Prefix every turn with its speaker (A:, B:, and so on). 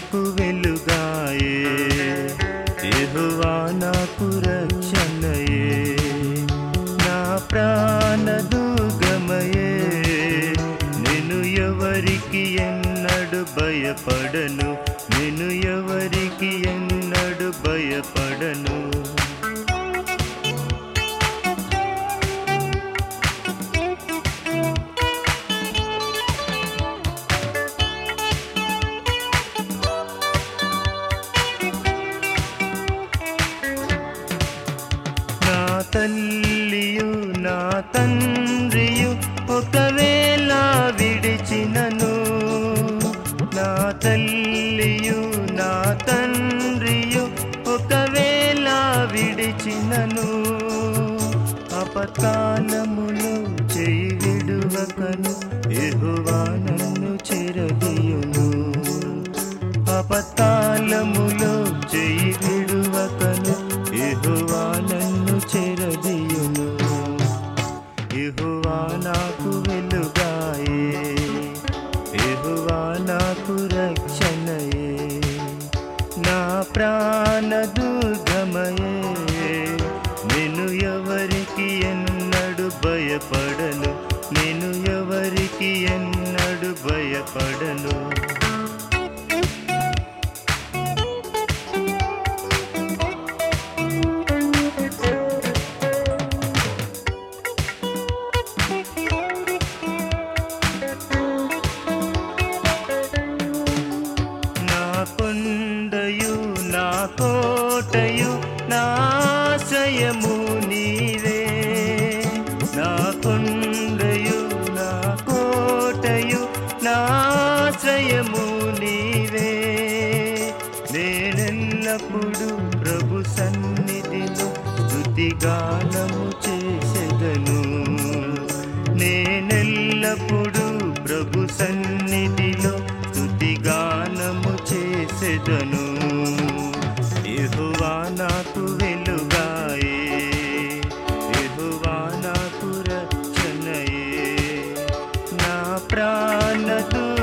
A: నాకు వెలుగాయే యెహోవా నాకు రక్షణయే నా ప్రాణ దుర్గమయే నేను ఎవరికి ఎన్నడు భయపడను నేను ఎవరికి ఎన్నడు భయపడను నా తల్లియు నా తండ్రియు ఒకవేళ విడిచినను నా తల్లియు నా తండ్రియు ఒకవేళ విడిచినను అపకాలములో చేయి విడువకను ఎహువా నన్ను చెరదీయును అపతాళములో చేయి విడువకను ఎహువా నన్ను చెరదీయును ఎహువా నాకు వెలుగాయే ఎహువా నాకు రక్షణయే నా ప్రాణ దుర్గమయే నేను ఎవరికి ఎన్నడు భయపడను నేను ఎవరికి ఎన్నడు భయపడను నా కొండయు నా కోటయు నా ఆశ్రయము నీవే నా కొండయు నా కోటయు నా ఆశ్రయము నీవే నేనెల్లప్పుడు ప్రభు సన్నిధిలో స్తుతిగానము చేసెదను నేనెల్లప్పుడు ప్రభు సన్నిధిలో స్తుతిగానము చేసెదను యెహోవా నాకు వెలుగాయే యెహోవా నాకు రక్షణయే నా ప్రాణ